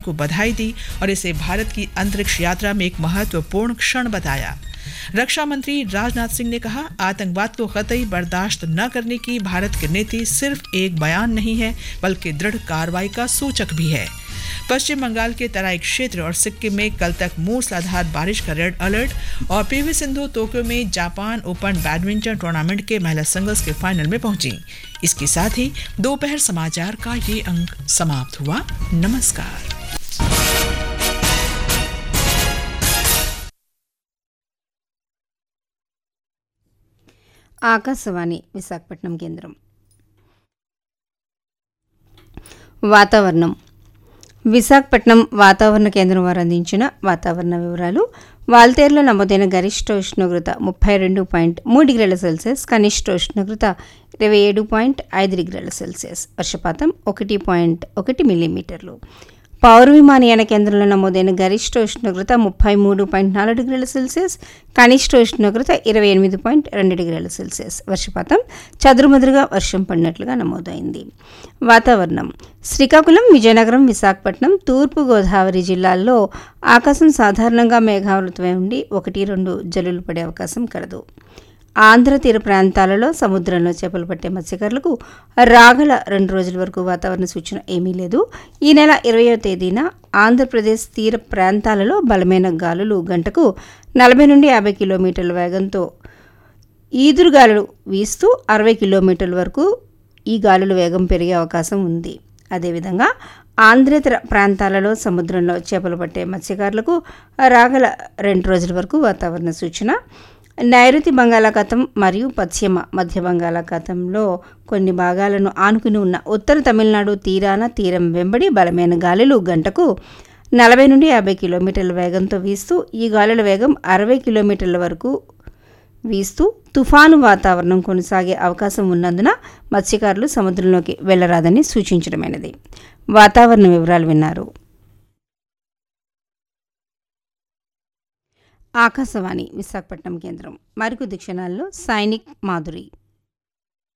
को बधाई दी और इसे भारत की अंतरिक्ष यात्रा में एक महत्वपूर्ण क्षण बताया रक्षा मंत्री राजनाथ सिंह ने कहा आतंकवाद को कतई बर्दाश्त न करने की भारत की नीति सिर्फ एक बयान नहीं है बल्कि दृढ़ कार्रवाई का सूचक भी है पश्चिम बंगाल के तराई क्षेत्र और सिक्किम में कल तक मूसलाधार बारिश का रेड अलर्ट और पीवी सिंधु टोक्यो में जापान ओपन बैडमिंटन टूर्नामेंट के महिला सिंगल्स के फाइनल में पहुंची इसके साथ ही दोपहर समाचार का ये अंक समाप्त हुआ नमस्कार ఆకాశవాణి విశాఖపట్నం కేంద్రం వాతావరణం విశాఖపట్నం వాతావరణ కేంద్రం వారు అందించిన వాతావరణ వివరాలు వాల్తేరులో నమోదైన గరిష్ట ఉష్ణోగ్రత ముప్పై రెండు పాయింట్ మూడు డిగ్రీల సెల్సియస్ కనిష్ట ఉష్ణోగ్రత ఇరవై ఏడు పాయింట్ ఐదు డిగ్రీల సెల్సియస్ వర్షపాతం ఒకటి పాయింట్ ఒకటి మిల్లీమీటర్లు పౌర విమానయాన కేంద్రంలో నమోదైన గరిష్ట ఉష్ణోగ్రత ముప్పై మూడు పాయింట్ నాలుగు డిగ్రీల సెల్సియస్ కనిష్ట ఉష్ణోగ్రత ఇరవై ఎనిమిది పాయింట్ రెండు డిగ్రీల సెల్సియస్ వర్షపాతం చదురుమదురుగా వర్షం పడినట్లుగా నమోదైంది వాతావరణం శ్రీకాకుళం విజయనగరం విశాఖపట్నం తూర్పు గోదావరి జిల్లాల్లో ఆకాశం సాధారణంగా మేఘావృతమై ఉండి ఒకటి రెండు జల్లులు పడే అవకాశం కలదు ఆంధ్ర తీర ప్రాంతాలలో సముద్రంలో చేపలు పట్టే మత్స్యకారులకు రాగల రెండు రోజుల వరకు వాతావరణ సూచన ఏమీ లేదు ఈ నెల ఇరవయో తేదీన ఆంధ్రప్రదేశ్ తీర ప్రాంతాలలో బలమైన గాలులు గంటకు నలభై నుండి యాభై కిలోమీటర్ల వేగంతో ఈదురుగాలులు వీస్తూ అరవై కిలోమీటర్ల వరకు ఈ గాలుల వేగం పెరిగే అవకాశం ఉంది అదేవిధంగా ఆంధ్రేతర ప్రాంతాలలో సముద్రంలో చేపలు పట్టే మత్స్యకారులకు రాగల రెండు రోజుల వరకు వాతావరణ సూచన నైరుతి బంగాళాఖాతం మరియు పశ్చిమ మధ్య బంగాళాఖాతంలో కొన్ని భాగాలను ఆనుకుని ఉన్న ఉత్తర తమిళనాడు తీరాన తీరం వెంబడి బలమైన గాలులు గంటకు నలభై నుండి యాభై కిలోమీటర్ల వేగంతో వీస్తూ ఈ గాలుల వేగం అరవై కిలోమీటర్ల వరకు వీస్తూ తుఫాను వాతావరణం కొనసాగే అవకాశం ఉన్నందున మత్స్యకారులు సముద్రంలోకి వెళ్లరాదని సూచించడమైనది వాతావరణ వివరాలు విన్నారు ఆకాశవాణి విశాఖపట్నం కేంద్రం మరికొద్ది క్షణాల్లో సైనిక్ మాధురి